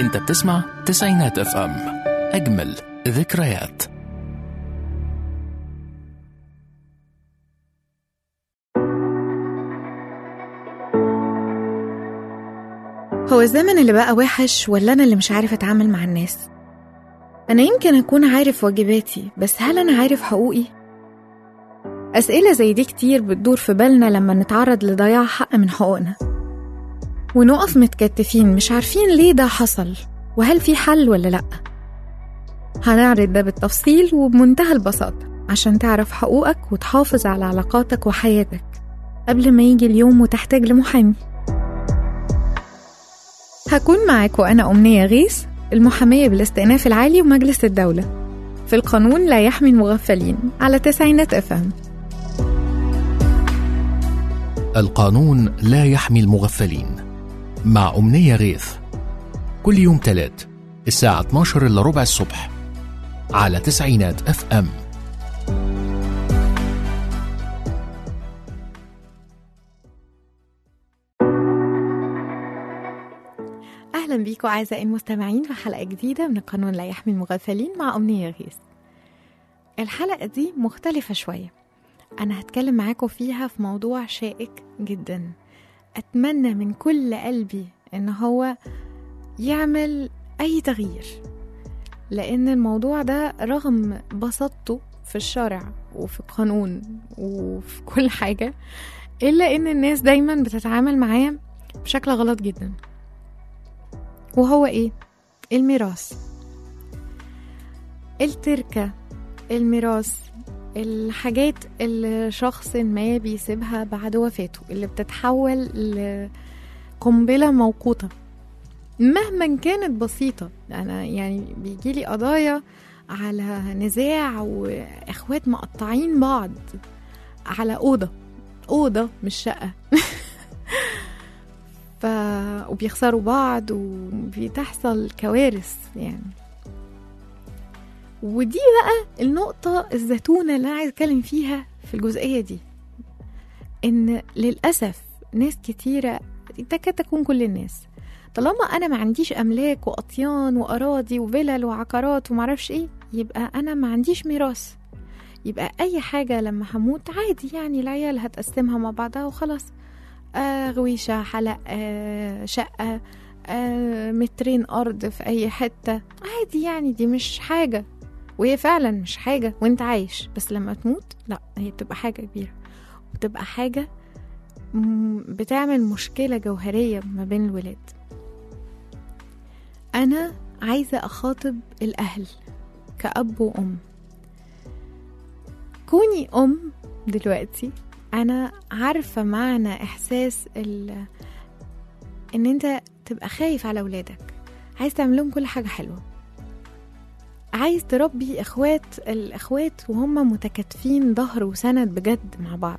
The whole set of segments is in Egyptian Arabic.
انت بتسمع تسعينات اف ام اجمل ذكريات هو الزمن اللي بقى وحش ولا أنا اللي مش عارف أتعامل مع الناس؟ أنا يمكن أكون عارف واجباتي بس هل أنا عارف حقوقي؟ أسئلة زي دي كتير بتدور في بالنا لما نتعرض لضياع حق من حقوقنا ونقف متكتفين مش عارفين ليه ده حصل وهل في حل ولا لأ هنعرض ده بالتفصيل وبمنتهى البساطة عشان تعرف حقوقك وتحافظ على علاقاتك وحياتك قبل ما يجي اليوم وتحتاج لمحامي هكون معاك وأنا أمنية غيث المحامية بالاستئناف العالي ومجلس الدولة في القانون لا يحمي المغفلين على تسعينات أفهم القانون لا يحمي المغفلين مع أمنية غيث كل يوم تلات الساعة 12 إلا ربع الصبح على تسعينات اف ام أهلا بيكم أعزائي المستمعين في حلقة جديدة من القانون لا يحمي المغفلين مع أمنية غيث الحلقة دي مختلفة شوية أنا هتكلم معاكم فيها في موضوع شائك جدا أتمنى من كل قلبي إن هو يعمل أي تغيير لأن الموضوع ده رغم بساطته في الشرع وفي القانون وفي كل حاجة إلا إن الناس دايما بتتعامل معاه بشكل غلط جدا وهو إيه؟ الميراث التركة الميراث الحاجات اللي شخص ما بيسيبها بعد وفاته اللي بتتحول لقنبلة موقوتة مهما كانت بسيطة أنا يعني بيجيلي قضايا على نزاع وإخوات مقطعين بعض على أوضة أوضة مش شقة ف... وبيخسروا بعض وبتحصل كوارث يعني ودي بقى النقطة الزتونة اللي أنا عايز أتكلم فيها في الجزئية دي إن للأسف ناس كتيرة تكاد تكون كل الناس طالما أنا ما عنديش أملاك وأطيان وأراضي وفلل وعقارات ومعرفش إيه يبقى أنا ما عنديش ميراث يبقى أي حاجة لما هموت عادي يعني العيال هتقسمها مع بعضها وخلاص آه غويشة حلق آه شقة آه مترين أرض في أي حتة عادي يعني دي مش حاجة وهي فعلا مش حاجة وانت عايش بس لما تموت لا هي بتبقى حاجة كبيرة بتبقى حاجة بتعمل مشكلة جوهرية ما بين الولاد أنا عايزة أخاطب الأهل كأب وأم كوني أم دلوقتي أنا عارفة معنى إحساس ال إن أنت تبقى خايف على ولادك عايز تعمل لهم كل حاجة حلوة عايز تربي اخوات الاخوات وهم متكاتفين ظهر وسند بجد مع بعض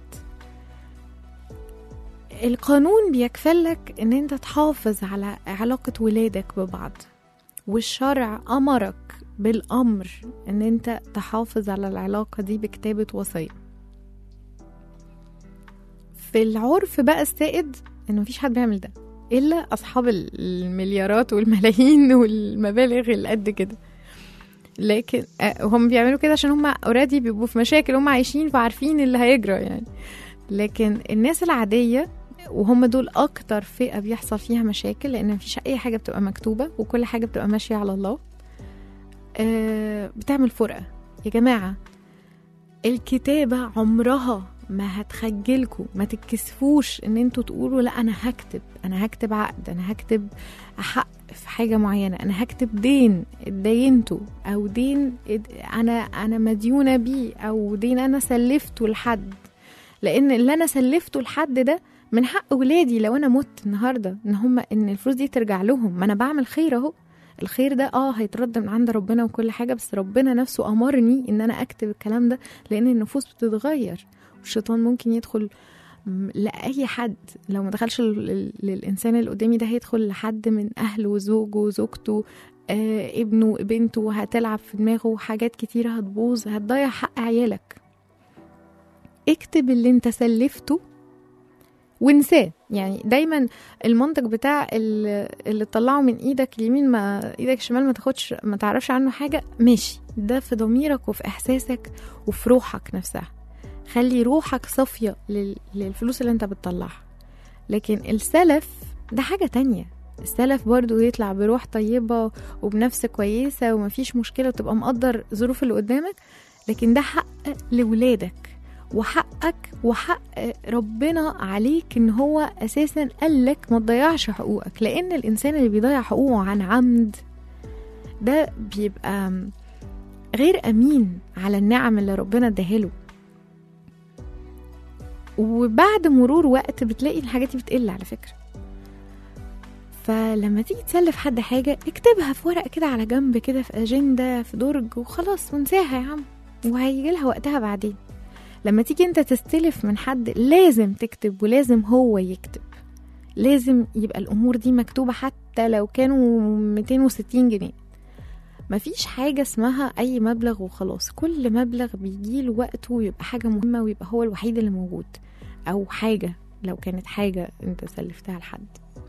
القانون بيكفلك ان انت تحافظ على علاقة ولادك ببعض والشرع امرك بالامر ان انت تحافظ على العلاقة دي بكتابة وصية في العرف بقى السائد انه مفيش حد بيعمل ده الا اصحاب المليارات والملايين والمبالغ اللي قد كده لكن هم بيعملوا كده عشان هم اوريدي بيبقوا في مشاكل هم عايشين فعارفين اللي هيجرى يعني لكن الناس العادية وهم دول أكتر فئة بيحصل فيها مشاكل لأن مفيش أي حاجة بتبقى مكتوبة وكل حاجة بتبقى ماشية على الله أه بتعمل فرقة يا جماعة الكتابة عمرها ما هتخجلكوا ما تتكسفوش ان انتوا تقولوا لا انا هكتب انا هكتب عقد انا هكتب حق في حاجه معينه انا هكتب دين اتدينته او دين انا انا مديونه بيه او دين انا سلفته لحد لان اللي انا سلفته لحد ده من حق ولادي لو انا مت النهارده ان هم ان الفلوس دي ترجع لهم ما انا بعمل خير اهو الخير ده اه هيترد من عند ربنا وكل حاجه بس ربنا نفسه امرني ان انا اكتب الكلام ده لان النفوس بتتغير والشيطان ممكن يدخل لأي حد لو ما دخلش للإنسان اللي قدامي ده هيدخل لحد من أهله وزوجه وزوجته آه ابنه وبنته هتلعب في دماغه حاجات كتيرة هتبوظ هتضيع حق عيالك اكتب اللي انت سلفته وانساه يعني دايما المنطق بتاع ال- اللي تطلعه من ايدك اليمين ما ايدك الشمال ما تاخدش ما تعرفش عنه حاجه ماشي ده في ضميرك وفي احساسك وفي روحك نفسها خلي روحك صافيه لل- للفلوس اللي انت بتطلعها لكن السلف ده حاجه تانية السلف برضو يطلع بروح طيبة وبنفس كويسة ومفيش مشكلة وتبقى مقدر ظروف اللي قدامك لكن ده حق لولادك وحقك وحق ربنا عليك ان هو اساسا قالك ما تضيعش حقوقك لان الانسان اللي بيضيع حقوقه عن عمد ده بيبقى غير امين على النعم اللي ربنا اداها وبعد مرور وقت بتلاقي الحاجات دي بتقل على فكره فلما تيجي تسلف حد حاجة اكتبها في ورق كده على جنب كده في أجندة في درج وخلاص وانساها يا عم وهيجي لها وقتها بعدين لما تيجي انت تستلف من حد لازم تكتب ولازم هو يكتب لازم يبقى الأمور دي مكتوبة حتى لو كانوا 260 جنيه مفيش حاجة اسمها أي مبلغ وخلاص كل مبلغ بيجيله وقته ويبقى حاجة مهمة ويبقى هو الوحيد اللي موجود أو حاجة لو كانت حاجة انت سلفتها لحد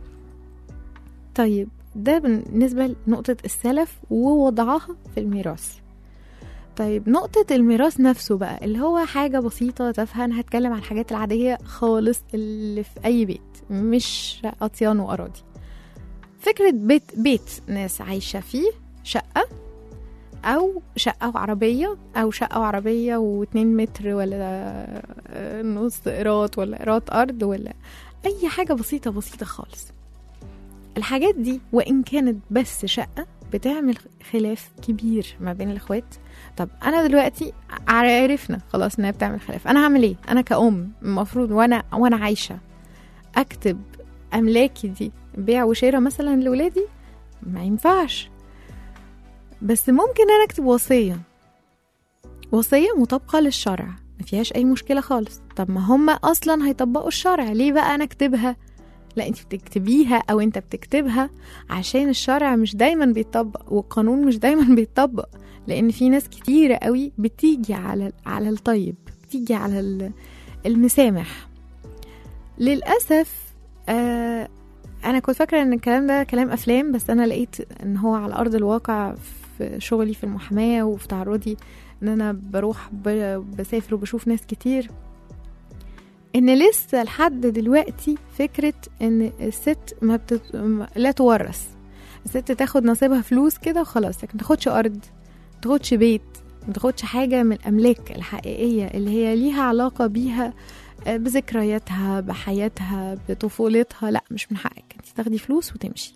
طيب ده بالنسبة لنقطة السلف ووضعها في الميراث طيب نقطة الميراث نفسه بقى اللي هو حاجة بسيطة تافهة أنا هتكلم عن الحاجات العادية خالص اللي في أي بيت مش أطيان وأراضي فكرة بيت بيت ناس عايشة فيه شقة أو شقة وعربية أو شقة وعربية واتنين متر ولا نص قيراط ولا قيراط أرض ولا أي حاجة بسيطة بسيطة خالص الحاجات دي وإن كانت بس شقة بتعمل خلاف كبير ما بين الإخوات طب أنا دلوقتي عرفنا خلاص إنها بتعمل خلاف أنا هعمل إيه؟ أنا كأم المفروض وأنا وأنا عايشة أكتب أملاكي دي بيع وشراء مثلا لولادي ما ينفعش بس ممكن أنا أكتب وصية وصية مطابقة للشرع ما فيهاش أي مشكلة خالص طب ما هم أصلا هيطبقوا الشرع ليه بقى أنا أكتبها لا انت بتكتبيها او انت بتكتبها عشان الشرع مش دايما بيتطبق والقانون مش دايما بيتطبق لان في ناس كتيرة قوي بتيجي على على الطيب بتيجي على المسامح للاسف آه انا كنت فاكره ان الكلام ده كلام افلام بس انا لقيت ان هو على ارض الواقع في شغلي في المحاماه وفي تعرضي ان انا بروح بسافر وبشوف ناس كتير ان لسه لحد دلوقتي فكره ان الست ما بتت... لا تورث الست تاخد نصيبها فلوس كده وخلاص لكن تاخدش ارض تاخدش بيت ما تاخدش حاجه من الاملاك الحقيقيه اللي هي ليها علاقه بيها بذكرياتها بحياتها بطفولتها لا مش من حقك انت تاخدي فلوس وتمشي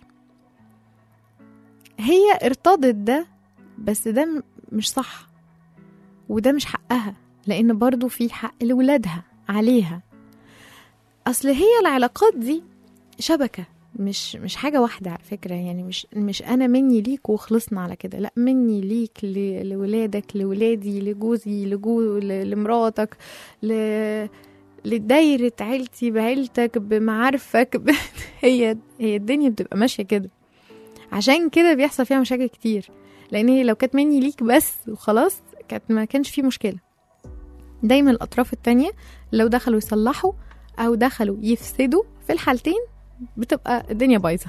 هي ارتضت ده بس ده مش صح وده مش حقها لان برضو في حق لولادها عليها اصل هي العلاقات دي شبكه مش مش حاجه واحده على فكره يعني مش مش انا مني ليك وخلصنا على كده لا مني ليك لولادك لولادي لجوزي لجو لمراتك ل لدايرة عيلتي بعيلتك بمعارفك ب... هي هي الدنيا بتبقى ماشية كده عشان كده بيحصل فيها مشاكل كتير لان هي لو كانت مني ليك بس وخلاص كانت ما كانش في مشكله دايما الاطراف التانية لو دخلوا يصلحوا او دخلوا يفسدوا في الحالتين بتبقى الدنيا بايظه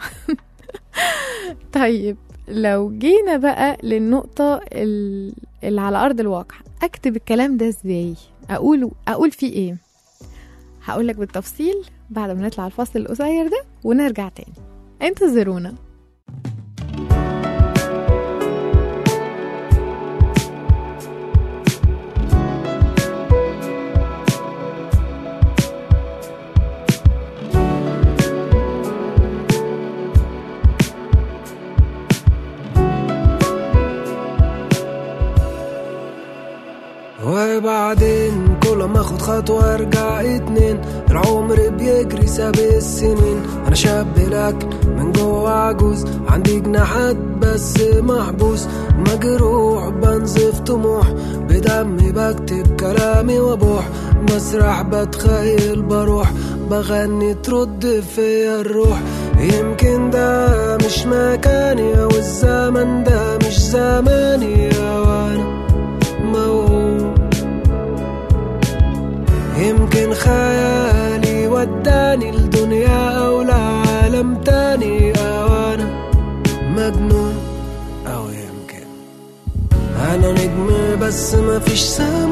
طيب لو جينا بقى للنقطة اللي على أرض الواقع أكتب الكلام ده إزاي أقول أقول فيه إيه هقولك بالتفصيل بعد ما نطلع الفصل القصير ده ونرجع تاني انتظرونا وبعدين كل ما اخد خطوة ارجع اتنين العمر بيجري ساب السنين انا شاب لكن من جوه عجوز عندي جناحات بس محبوس مجروح بنزف طموح بدمي بكتب كلامي وابوح مسرح بتخيل بروح بغني ترد فيا الروح يمكن ده مش مكاني او الزمن ده مش زماني وانا موهوم يمكن خيالي وداني لدنيا أو لعالم تاني أو أنا مجنون أو يمكن أنا نجم بس مفيش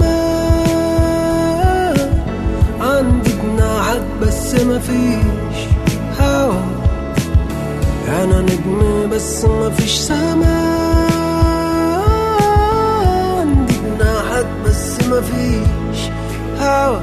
سماء عندي جناحات بس مفيش هوا أنا نجم بس مفيش سماء عندي جناحات بس مفيش هوا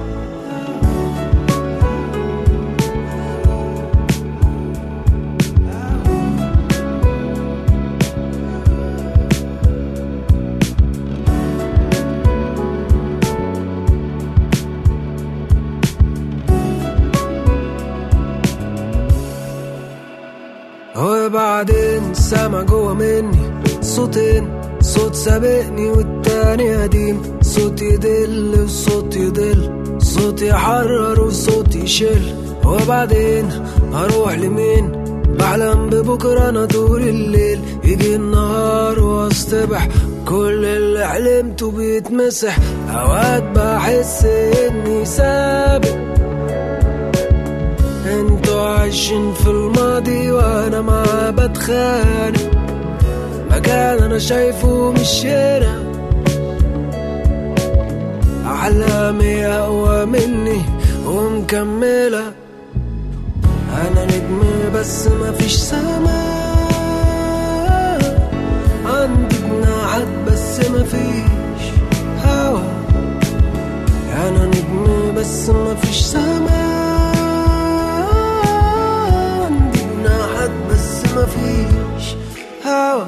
وبعدين سامع جوا مني صوتين صوت سابقني والتاني قديم صوت يدل وصوت يضل صوت يحرر وصوت يشل وبعدين هروح لمين بحلم ببكرة أنا طول الليل يجي النهار واصطبح كل اللي حلمته بيتمسح أوقات بحس إني سابق انتوا عايشين في الماضي وانا معاه بتخانق مكان انا شايفه مش هنا احلامي اقوى مني ومكمله انا نجم بس مفيش سماء عندي جناحات بس مفيش هوا انا نجم بس مفيش سماء عندي جناحات بس مفيش هوا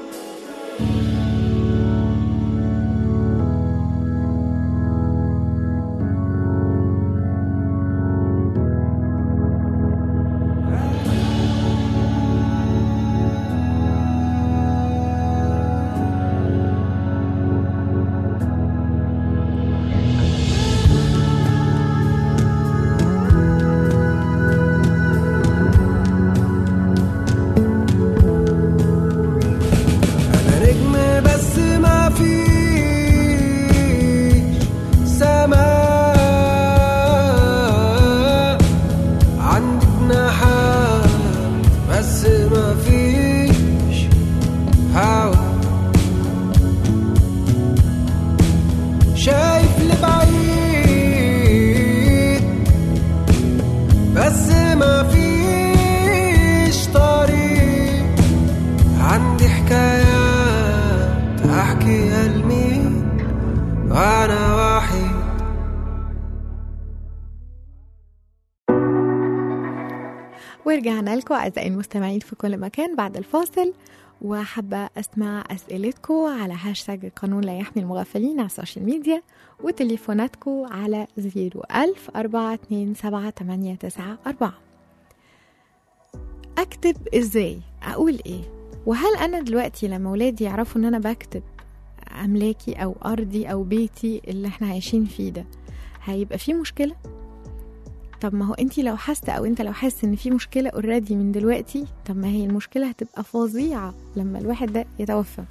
أنا نجم بس ما فيش سماء عندي جناحات بس ما فيش هوا شايف لبعيد بس ما فيش طريق عندي حكايات احكيها لمين وانا وحيد ورجعنا لكم أعزائي المستمعين في كل مكان بعد الفاصل وحابة أسمع أسئلتكم على هاشتاج القانون لا يحمي المغفلين على السوشيال ميديا وتليفوناتكم على 01000 427 أكتب إزاي؟ أقول إيه؟ وهل أنا دلوقتي لما ولادي يعرفوا إن أنا بكتب أملاكي أو أرضي أو بيتي اللي إحنا عايشين فيه ده هيبقى فيه مشكلة؟ طب ما هو انت لو حاسه او انت لو حاسس ان في مشكله اوريدي من دلوقتي طب ما هي المشكله هتبقى فظيعه لما الواحد ده يتوفى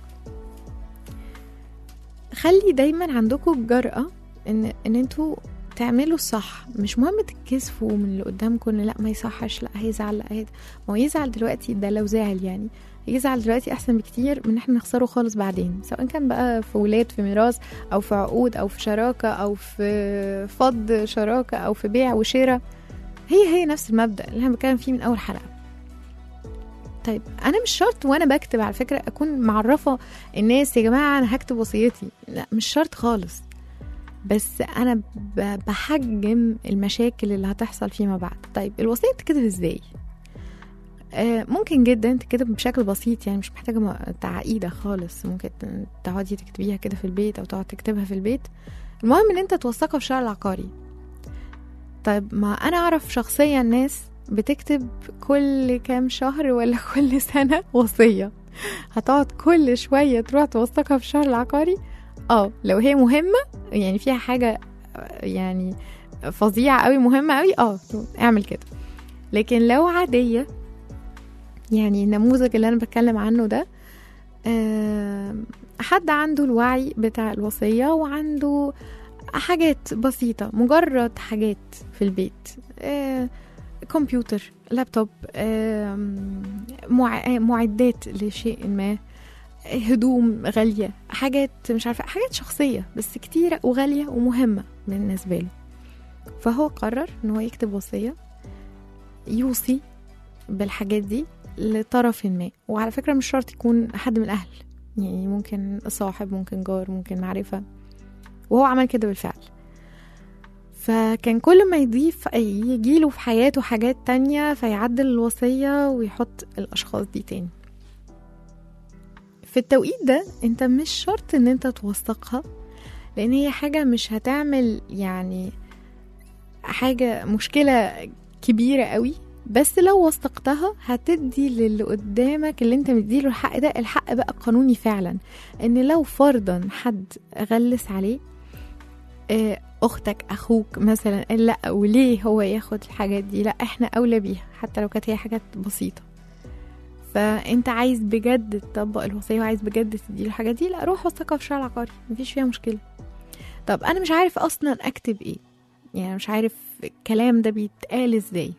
خلي دايما عندكم الجرأة ان ان انتوا تعملوا الصح مش مهم تتكسفوا من اللي قدامكم إن لا ما يصحش لا هيزعل لا هيد ما هو يزعل دلوقتي ده لو زعل يعني يزعل دلوقتي احسن بكتير من ان احنا نخسره خالص بعدين سواء كان بقى في ولاد في ميراث او في عقود او في شراكه او في فض شراكه او في بيع وشراء هي هي نفس المبدا اللي احنا بنتكلم فيه من اول حلقه طيب انا مش شرط وانا بكتب على فكره اكون معرفه الناس يا جماعه انا هكتب وصيتي لا مش شرط خالص بس انا ب- بحجم المشاكل اللي هتحصل فيما بعد طيب الوصيه بتتكتب ازاي آه، ممكن جدا تكتب بشكل بسيط يعني مش محتاجة م- تعقيدة خالص ممكن ت- تقعدي تكتبيها كده في البيت أو تقعد تكتبها في البيت المهم إن أنت توثقها في الشهر العقاري طيب ما أنا أعرف شخصيا ناس بتكتب كل كام شهر ولا كل سنة وصية هتقعد كل شوية تروح توثقها في الشهر العقاري اه لو هي مهمة يعني فيها حاجة آه، يعني فظيعة قوي مهمة قوي اه اعمل كده لكن لو عادية يعني النموذج اللي انا بتكلم عنه ده آم، حد عنده الوعي بتاع الوصية وعنده حاجات بسيطة مجرد حاجات في البيت آه، كمبيوتر لابتوب آم، مع- آه، معدات لشيء ما هدوم غالية حاجات مش عارفة حاجات شخصية بس كتيرة وغالية ومهمة بالنسبة له فهو قرر ان هو يكتب وصية يوصي بالحاجات دي لطرف ما وعلى فكرة مش شرط يكون حد من الأهل يعني ممكن صاحب ممكن جار ممكن معرفة وهو عمل كده بالفعل فكان كل ما يضيف يجيله في حياته حاجات تانية فيعدل الوصية ويحط الأشخاص دي تاني في التوقيت ده انت مش شرط ان انت توثقها لان هي حاجة مش هتعمل يعني حاجة مشكلة كبيرة قوي بس لو وثقتها هتدي للي قدامك اللي انت مديله الحق ده الحق بقى قانوني فعلا ان لو فرضا حد غلس عليه آه، اختك اخوك مثلا قال لا وليه هو ياخد الحاجات دي لا احنا اولى بيها حتى لو كانت هي حاجات بسيطه فانت عايز بجد تطبق الوصيه وعايز بجد تديله الحاجات دي لا روح وثقها في الشارع العقاري مفيش فيها مشكله طب انا مش عارف اصلا اكتب ايه يعني مش عارف الكلام ده بيتقال ازاي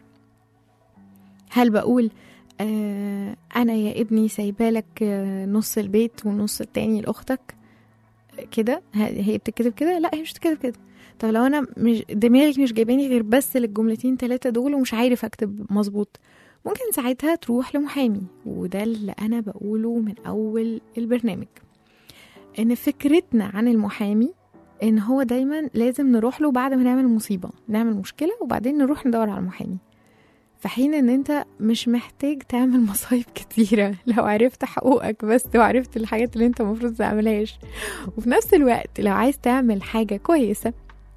هل بقول آه انا يا ابني سايبالك آه، نص البيت والنص التاني لاختك كده ه- هي بتتكتب كده لا هي مش بتتكتب كده طب لو انا مش دماغي مش جايباني غير بس للجملتين ثلاثه دول ومش عارف اكتب مظبوط ممكن ساعتها تروح لمحامي وده اللي انا بقوله من اول البرنامج ان فكرتنا عن المحامي ان هو دايما لازم نروح له بعد ما نعمل مصيبه نعمل مشكله وبعدين نروح ندور على المحامي في حين ان انت مش محتاج تعمل مصايب كتيرة لو عرفت حقوقك بس وعرفت الحاجات اللي انت المفروض تعملهاش وفي نفس الوقت لو عايز تعمل حاجة كويسة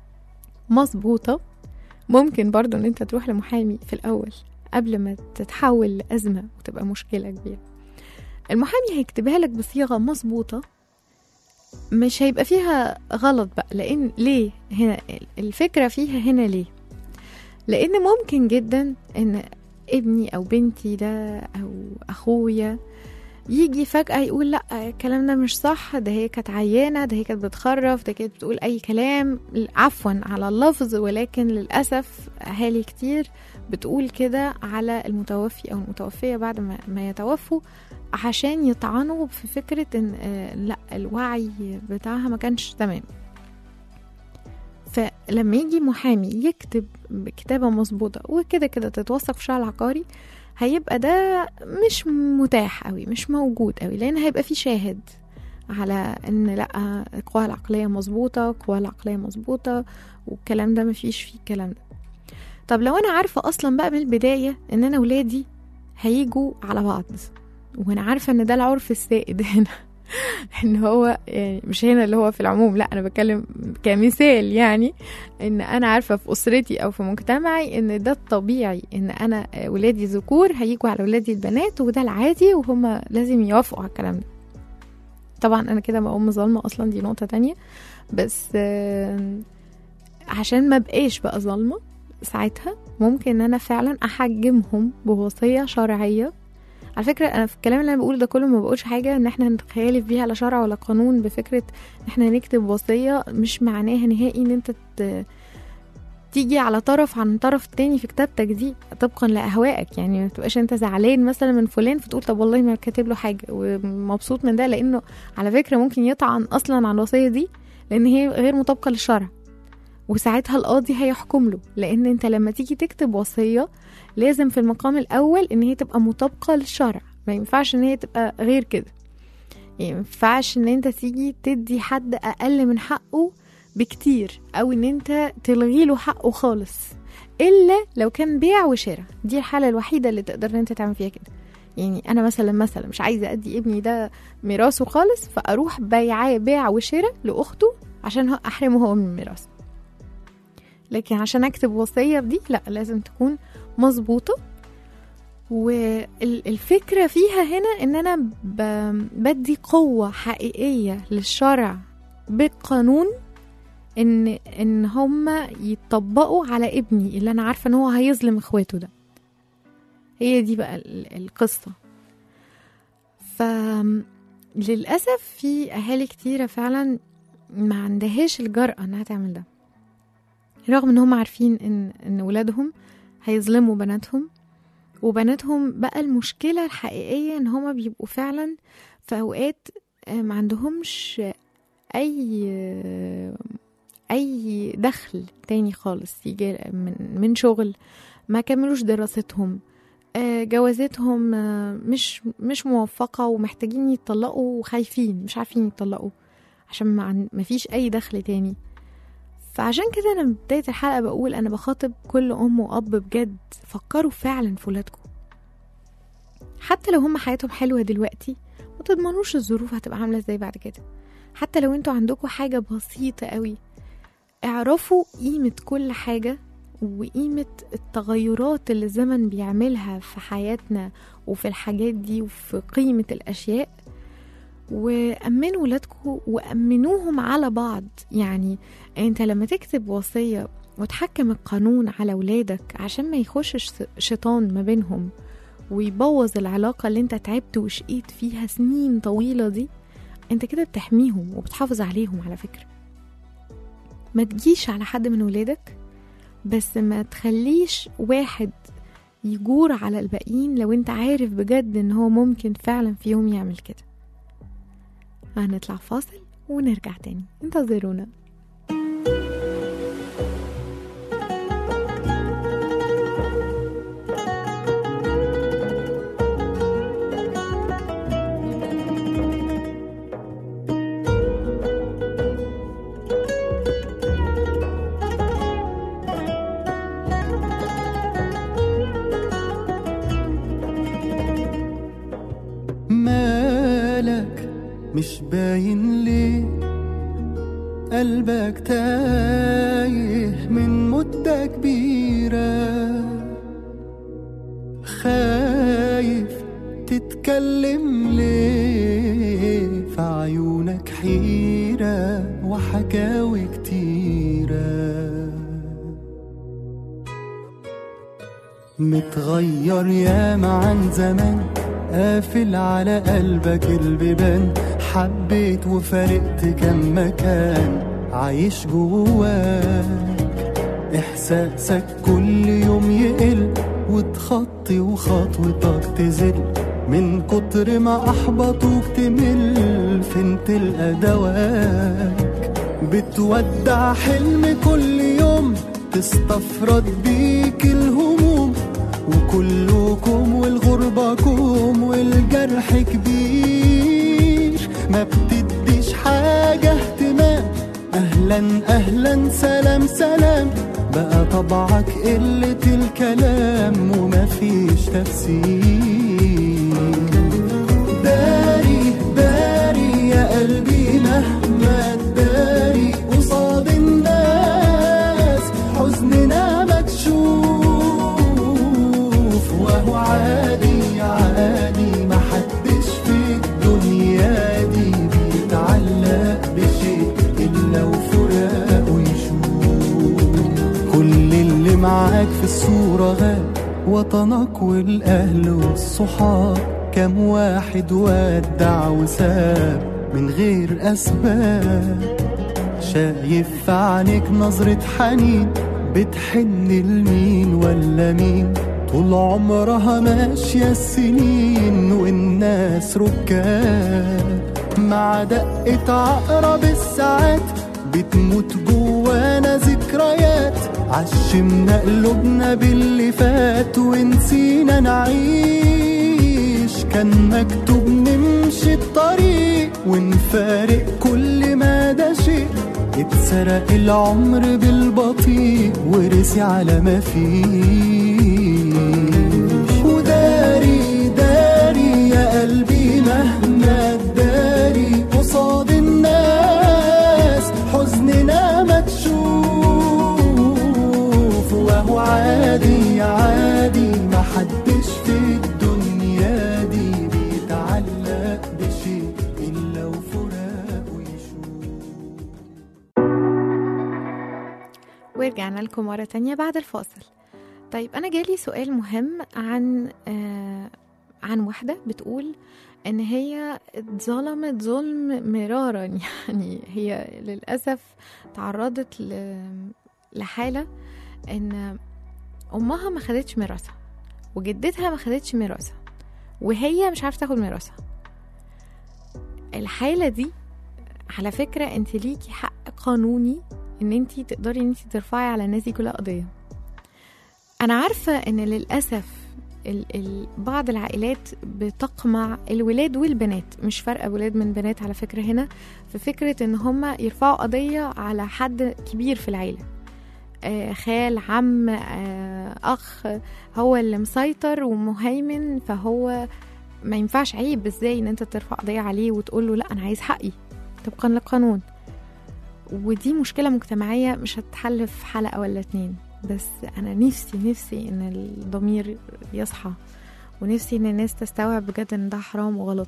مظبوطة ممكن برضو ان انت تروح لمحامي في الاول قبل ما تتحول لأزمة وتبقى مشكلة كبيرة المحامي هيكتبها لك بصيغة مظبوطة مش هيبقى فيها غلط بقى لان ليه هنا الفكرة فيها هنا ليه لان ممكن جدا ان ابني او بنتي ده او اخويا يجي فجأة يقول لا الكلام ده مش صح ده هي كانت عيانة ده هي كانت بتخرف ده كانت بتقول أي كلام عفوا على اللفظ ولكن للأسف أهالي كتير بتقول كده على المتوفي أو المتوفية بعد ما, ما يتوفوا عشان يطعنوا في فكرة إن آه، لا الوعي بتاعها ما كانش تمام فلما يجي محامي يكتب كتابة مظبوطة وكده كده تتوثق في الشارع العقاري هيبقى ده مش متاح قوي مش موجود قوي لان هيبقى في شاهد على ان لا القوى العقليه مظبوطه القوى العقليه مظبوطه والكلام ده مفيش فيه الكلام ده طب لو انا عارفه اصلا بقى من البدايه ان انا ولادي هيجوا على بعض وانا عارفه ان ده العرف السائد هنا ان هو يعني مش هنا اللي هو في العموم لا انا بتكلم كمثال يعني ان انا عارفه في اسرتي او في مجتمعي ان ده الطبيعي ان انا ولادي ذكور هيجوا على ولادي البنات وده العادي وهم لازم يوافقوا على الكلام ده طبعا انا كده بقوم ظالمه اصلا دي نقطه تانية بس آه، عشان ما بقاش بقى ظالمه ساعتها ممكن ان انا فعلا احجمهم بوصيه شرعيه على فكره انا في الكلام اللي انا بقوله ده كله ما بقولش حاجه ان احنا نتخالف بيها لا شرع ولا قانون بفكره ان احنا نكتب وصيه مش معناها نهائي ان انت ت- تيجي على طرف عن طرف تاني في كتابتك دي طبقا لاهوائك يعني ما تبقاش انت زعلان مثلا من فلان فتقول طب والله ما كاتب له حاجه ومبسوط من ده لانه على فكره ممكن يطعن اصلا عن الوصيه دي لان هي غير مطابقه للشرع وساعتها القاضي هيحكم له لان انت لما تيجي تكتب وصيه لازم في المقام الاول ان هي تبقى مطابقه للشرع ما ينفعش ان هي تبقى غير كده يعني ما ينفعش ان انت تيجي تدي حد اقل من حقه بكتير او ان انت تلغي له حقه خالص الا لو كان بيع وشراء دي الحاله الوحيده اللي تقدر ان انت تعمل فيها كده يعني انا مثلا مثلا مش عايزه ادي ابني ده ميراثه خالص فاروح بيع بيع وشراء لاخته عشان هو- احرمه هو من الميراث لكن عشان اكتب وصيه بدي لا لازم تكون مظبوطه والفكره فيها هنا ان انا ب- بدي قوه حقيقيه للشرع بالقانون ان ان هما يطبقوا على ابني اللي انا عارفه ان هو هيظلم اخواته ده هي دي بقى ال- القصه ف للاسف في اهالي كتيره فعلا ما عندهاش الجرأة انها تعمل ده رغم ان هم عارفين ان ان ولادهم هيظلموا بناتهم وبناتهم بقى المشكلة الحقيقية ان هما بيبقوا فعلا في اوقات آه، ما عندهمش اي اي دخل تاني خالص يجي من من شغل ما كملوش دراستهم آه، جوازاتهم آه، مش مش موفقة ومحتاجين يتطلقوا وخايفين مش عارفين يتطلقوا عشان ما عن- ما فيش اي دخل تاني فعشان كده انا من بداية الحلقة بقول انا بخاطب كل ام واب بجد فكروا فعلا في ولادكم حتى لو هم حياتهم حلوة دلوقتي ما تضمنوش الظروف هتبقى عاملة ازاي بعد كده حتى لو انتوا عندكم حاجة بسيطة قوي اعرفوا قيمة كل حاجة وقيمة التغيرات اللي الزمن بيعملها في حياتنا وفي الحاجات دي وفي قيمة الأشياء وأمنوا ولادكم وأمنوهم على بعض يعني انت لما تكتب وصية وتحكم القانون على ولادك عشان ما يخشش شيطان ما بينهم ويبوظ العلاقة اللي انت تعبت وشقيت فيها سنين طويلة دي انت كده بتحميهم وبتحافظ عليهم على فكرة ما تجيش على حد من ولادك بس ما تخليش واحد يجور على الباقيين لو انت عارف بجد ان هو ممكن فعلا في يوم يعمل كده هنطلع فاصل ونرجع تاني انتظرونا مالك مش باين ليه قلبك تايه من مدة كبيرة خايف تتكلم ليه في عيونك حيرة وحكاوي كتيرة متغير ياما عن زمان قافل على قلبك البيبان حبيت وفارقت كم مكان عايش جواك احساسك كل يوم يقل وتخطي وخطوتك تزل من كتر ما احبطوك تمل فين تلقى دواك بتودع حلم كل يوم تستفرد بيك الهموم وكلكم والغربة كوم والجرح كبير ما بتديش حاجة اهتمام أهلا أهلا سلام سلام بقى طبعك قلة الكلام ومفيش تفسير داري داري يا قلبي مهما تداري قصاد الناس حزننا مكشوف وهو عادي عادي محدش في الدنيا دي بيتعلق بشيء إلا وفراقه يشوف كل اللي معاك في الصورة غاب وطنك والأهل والصحاب كم واحد ودع وساب من غير أسباب شايف في عينيك نظرة حنين بتحن لمين ولا مين طول عمرها ماشية السنين والناس ركاب مع دقة عقرب الساعات بتموت جوانا ذكريات عشمنا قلوبنا باللي فات ونسينا نعيش كان مكتوب نمشي الطريق ونفارق كل ما ده شيء اتسرق العمر بالبطيء ورسي على ما فيه وداري داري يا قلبي مهما تداري قصاد الناس حزننا مكشوف وهو عادي عادي محدش في الدنيا دي بيتعلق بشيء إلا وفراقه يشوف ورجعنا لكم مرة تانية بعد الفاصل طيب أنا جالي سؤال مهم عن آه عن واحدة بتقول إن هي اتظلمت ظلم مرارا يعني هي للأسف تعرضت ل... لحالة ان امها ما خدتش ميراثها وجدتها ما خدتش ميراثها وهي مش عارفة تاخد ميراثها الحالة دي على فكرة انت ليكي حق قانوني ان انت تقدري ان انت ترفعي على الناس دي كلها قضية انا عارفة ان للأسف ال ال بعض العائلات بتقمع الولاد والبنات مش فارقة ولاد من بنات على فكرة هنا في فكرة ان هما يرفعوا قضية على حد كبير في العيلة آه خال عم آه أخ هو اللي مسيطر ومهيمن فهو ما ينفعش عيب ازاي ان انت ترفع قضية عليه وتقول له لا انا عايز حقي طبقا للقانون ودي مشكلة مجتمعية مش هتتحل في حلقة ولا اتنين بس انا نفسي نفسي ان الضمير يصحى ونفسي ان الناس تستوعب بجد ان ده حرام وغلط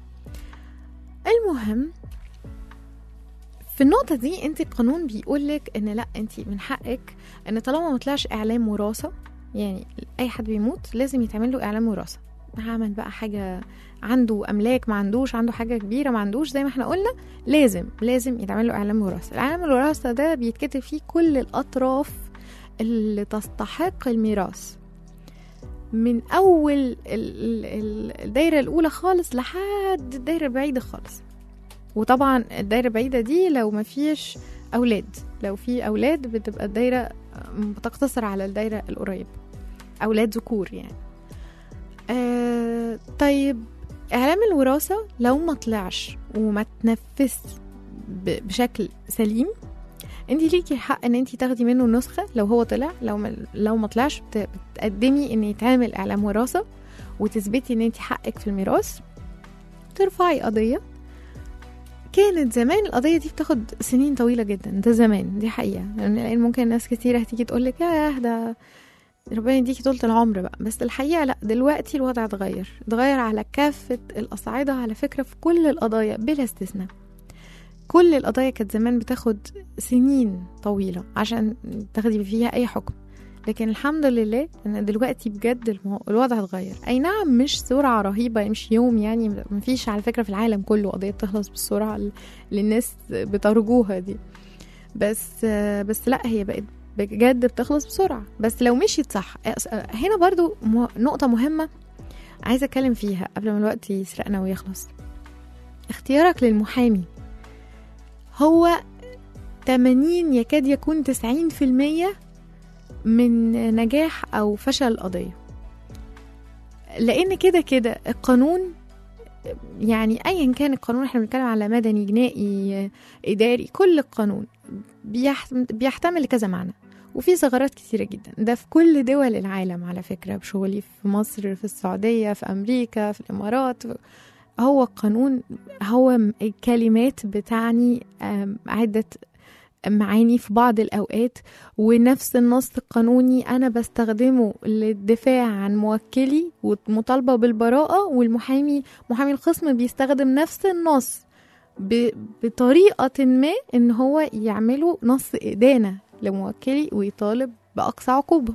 المهم في النقطة دي انت القانون بيقولك ان لا انت من حقك ان طالما ما طلعش اعلام وراثة يعني اي حد بيموت لازم يتعمل له اعلام وراثة هعمل بقى حاجة عنده املاك ما عندوش عنده حاجة كبيرة ما عندوش زي ما احنا قلنا لازم لازم يتعمل له اعلام وراثة الاعلام الوراثة ده بيتكتب فيه كل الاطراف اللي تستحق الميراث من اول ال- ال- ال- الدايره الاولى خالص لحد الدايره البعيده خالص وطبعا الدايره البعيده دي لو ما فيش اولاد لو في اولاد بتبقى الدايره بتقتصر على الدايره القريبه اولاد ذكور يعني آه طيب اعلام الوراثه لو ما طلعش وما تنفذش ب- بشكل سليم انت ليكي الحق ان انت تاخدي منه نسخه لو هو طلع لو ما لو ما طلعش بت- بتقدمي ان يتعمل اعلام وراثه وتثبتي ان انت حقك في الميراث ترفعي قضيه كانت زمان القضيه دي بتاخد سنين طويله جدا ده زمان دي حقيقه لان يعني ممكن ناس كتيره هتيجي تقول لك ياه ده ربنا يديكي طولة العمر بقى بس الحقيقة لا دلوقتي الوضع اتغير اتغير على كافة الأصعدة على فكرة في كل القضايا بلا استثناء كل القضايا كانت زمان بتاخد سنين طويلة عشان تاخدي فيها أي حكم لكن الحمد لله ان دلوقتي بجد المو- الوضع اتغير اي نعم مش سرعه رهيبه مش يوم يعني مفيش على فكره في العالم كله قضيه بتخلص بالسرعه اللي الناس بترجوها دي بس بس لا هي بقت بجد بتخلص بسرعه بس لو مشيت صح هنا برضو م- نقطه مهمه عايزه اتكلم فيها قبل ما الوقت يسرقنا ويخلص اختيارك للمحامي هو 80 يكاد يكون 90% من نجاح او فشل القضيه لان كده كده القانون يعني ايا كان القانون احنا بنتكلم على مدني جنائي اداري كل القانون بيحت- بيحتمل كذا معنى وفي ثغرات كتيرة جدا ده في كل دول العالم على فكرة بشغلي في مصر في السعودية في أمريكا في الإمارات هو القانون هو م- الكلمات بتعني آم، عدة معاني في بعض الأوقات ونفس النص القانوني أنا بستخدمه للدفاع عن موكلي ومطالبة بالبراءة والمحامي محامي الخصم بيستخدم نفس النص ب- بطريقة ما إن هو يعملوا نص إدانة لموكلي ويطالب بأقصى عقوبة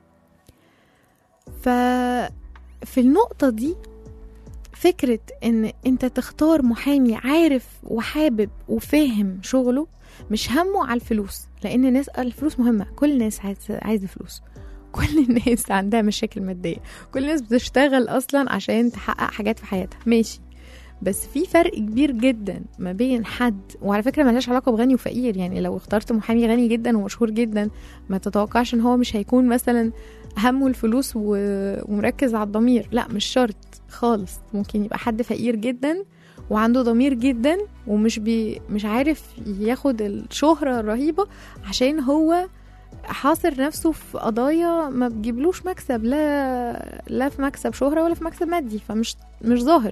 ففي النقطة دي فكرة إن أنت تختار محامي عارف وحابب وفاهم شغله مش همه على الفلوس لان الناس الفلوس مهمه كل الناس عايزه عايزه فلوس كل الناس عندها مشاكل ماديه كل الناس بتشتغل اصلا عشان تحقق حاجات في حياتها ماشي بس في فرق كبير جدا ما بين حد وعلى فكره ملهاش علاقه بغني وفقير يعني لو اخترت محامي غني جدا ومشهور جدا ما تتوقعش ان هو مش هيكون مثلا همه الفلوس و- ومركز على الضمير لا مش شرط خالص ممكن يبقى حد فقير جدا وعنده ضمير جدا ومش بي مش عارف ياخد الشهرة الرهيبة عشان هو حاصر نفسه في قضايا ما بتجيبلوش مكسب لا لا في مكسب شهرة ولا في مكسب مادي فمش مش ظاهر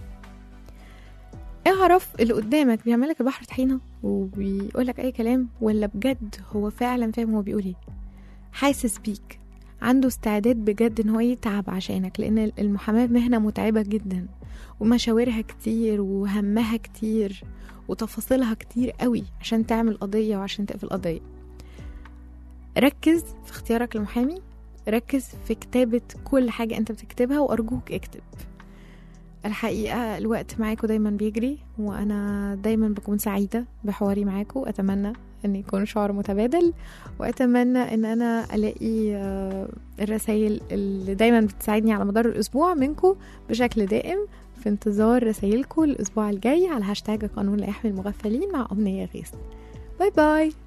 اعرف اللي قدامك بيعملك البحر طحينة وبيقولك أي كلام ولا بجد هو فعلا فاهم هو بيقول ايه حاسس بيك عنده استعداد بجد ان هو يتعب عشانك لان المحاماة مهنة متعبة جدا ومشاورها كتير وهمها كتير وتفاصيلها كتير قوي عشان تعمل قضية وعشان تقفل قضية ركز في اختيارك للمحامي ركز في كتابة كل حاجة انت بتكتبها وأرجوك اكتب الحقيقة الوقت معاكم دايما بيجري وأنا دايما بكون سعيدة بحواري معاكم أتمنى ان يكون شعور متبادل واتمنى ان انا الاقي آه، الرسائل اللي دايما بتساعدني على مدار الاسبوع منكم بشكل دائم في انتظار رسائلكم الاسبوع الجاي على هاشتاج قانون لا يحمي المغفلين مع امنيه غيث باي باي